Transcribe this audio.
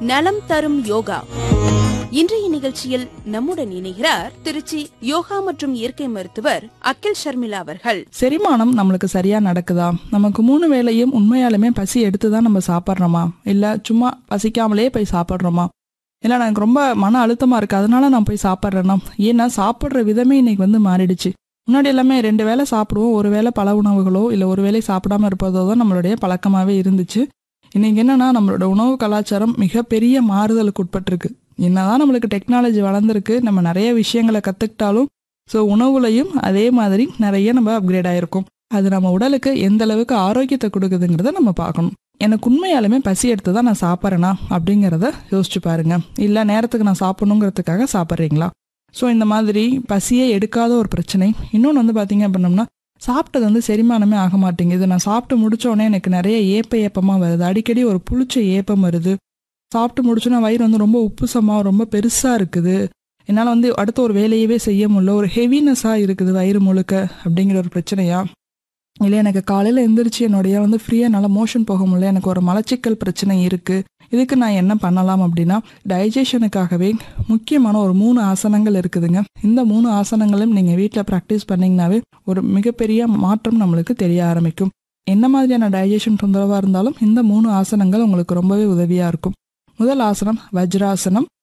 நலம் தரும் யோகா இன்றைய நிகழ்ச்சியில் நம்முடன் இணைகிறார் திருச்சி யோகா மற்றும் இயற்கை மருத்துவர் அகில் ஷர்மிளா அவர்கள் செரிமானம் நம்மளுக்கு சரியா நடக்குதா நமக்கு மூணு வேளையும் உண்மையாலுமே பசி எடுத்து தான் நம்ம சாப்பிட்றோமா இல்ல சும்மா பசிக்காமலே போய் சாப்பிட்றோமா இல்ல எனக்கு ரொம்ப மன அழுத்தமா இருக்கு அதனால நான் போய் சாப்பிட்றேன்னா ஏன்னா சாப்பிட்ற விதமே இன்னைக்கு வந்து மாறிடுச்சு முன்னாடி எல்லாமே ரெண்டு வேளை சாப்பிடுவோம் ஒரு வேளை பல உணவுகளோ இல்ல ஒரு வேளை சாப்பிடாம இருப்பதோ தான் நம்மளுடைய பழக்கமாவே இருந்துச்சு இன்னைக்கு என்னன்னா நம்மளோட உணவு கலாச்சாரம் மிகப்பெரிய மாறுதலுக்கு உட்பட்டிருக்கு என்னதான் நம்மளுக்கு டெக்னாலஜி வளர்ந்துருக்கு நம்ம நிறைய விஷயங்களை கத்துக்கிட்டாலும் ஸோ உணவுலையும் அதே மாதிரி நிறைய நம்ம அப்கிரேட் ஆயிருக்கும் அது நம்ம உடலுக்கு எந்த அளவுக்கு ஆரோக்கியத்தை கொடுக்குதுங்கிறத நம்ம பார்க்கணும் எனக்கு உண்மையாலுமே பசி எடுத்து தான் நான் சாப்பிட்றேனா அப்படிங்கிறத யோசிச்சு பாருங்க இல்லை நேரத்துக்கு நான் சாப்பிடணுங்கிறதுக்காக சாப்பிட்றீங்களா ஸோ இந்த மாதிரி பசியே எடுக்காத ஒரு பிரச்சனை இன்னொன்று வந்து பார்த்தீங்க அப்படின்னம்னா சாப்பிட்டது வந்து செரிமானமே ஆக மாட்டேங்குது நான் சாப்பிட்டு முடிச்ச உடனே எனக்கு நிறைய ஏப்ப ஏப்பமாக வருது அடிக்கடி ஒரு புளிச்ச ஏப்பம் வருது சாப்பிட்டு முடிச்சோன்னா வயிறு வந்து ரொம்ப உப்புசமாக ரொம்ப பெருசாக இருக்குது என்னால் வந்து அடுத்த ஒரு வேலையவே செய்ய முடியல ஒரு ஹெவினஸாக இருக்குது வயிறு முழுக்க அப்படிங்கிற ஒரு பிரச்சனையா இல்லை எனக்கு காலையில் எந்திரிச்சு என்னுடைய வந்து ஃப்ரீயாக என்னால் மோஷன் போக முடியல எனக்கு ஒரு மலச்சிக்கல் பிரச்சனை இருக்குது இதுக்கு நான் என்ன பண்ணலாம் அப்படின்னா டைஜஷனுக்காகவே முக்கியமான ஒரு மூணு ஆசனங்கள் இருக்குதுங்க இந்த மூணு ஆசனங்களும் நீங்கள் வீட்டில் ப்ராக்டிஸ் பண்ணிங்கனாவே ஒரு மிகப்பெரிய மாற்றம் நம்மளுக்கு தெரிய ஆரம்பிக்கும் என்ன மாதிரியான டைஜஷன் தொந்தரவாக இருந்தாலும் இந்த மூணு ஆசனங்கள் உங்களுக்கு ரொம்பவே உதவியாக இருக்கும் முதல் ஆசனம் வஜ்ராசனம்